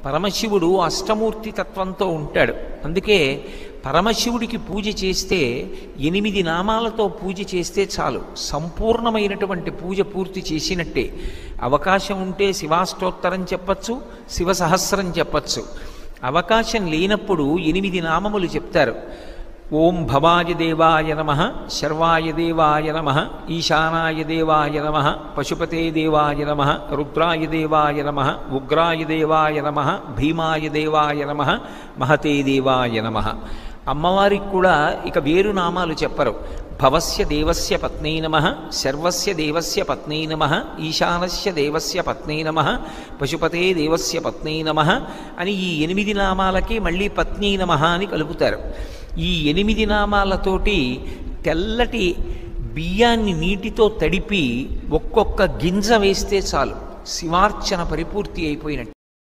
పరమశివుడు అష్టమూర్తి తత్వంతో ఉంటాడు అందుకే పరమశివుడికి పూజ చేస్తే ఎనిమిది నామాలతో పూజ చేస్తే చాలు సంపూర్ణమైనటువంటి పూజ పూర్తి చేసినట్టే అవకాశం ఉంటే శివాష్టోత్తరం చెప్పచ్చు శివ సహస్రం చెప్పచ్చు అవకాశం లేనప్పుడు ఎనిమిది నామములు చెప్తారు ఓం భవాయ దేవాయ నమ శర్వాయ దేవాయ నమ ఈశానాయ దేవాయ నమ పశుపతే దేవాయ నమ రుద్రాయ దేవాయ నమ ఉగ్రాయ దేవాయ నమ భీమాయ దేవాయ నమ మహతే దేవాయ నమ అమ్మవారికి కూడా ఇక వేరు నామాలు చెప్పరు భవస్య దేవస్య పత్నీ నమ శర్వస్య దేవస్య పత్నీ నమ ఈశానస్య దేవస్య పత్నీ నమ పశుపతే దేవస్య పత్నీ నమ అని ఈ ఎనిమిది నామాలకి మళ్ళీ పత్నీ నమ అని కలుపుతారు ఈ ఎనిమిది నామాలతోటి తెల్లటి బియ్యాన్ని నీటితో తడిపి ఒక్కొక్క గింజ వేస్తే చాలు శివార్చన పరిపూర్తి అయిపోయినట్టు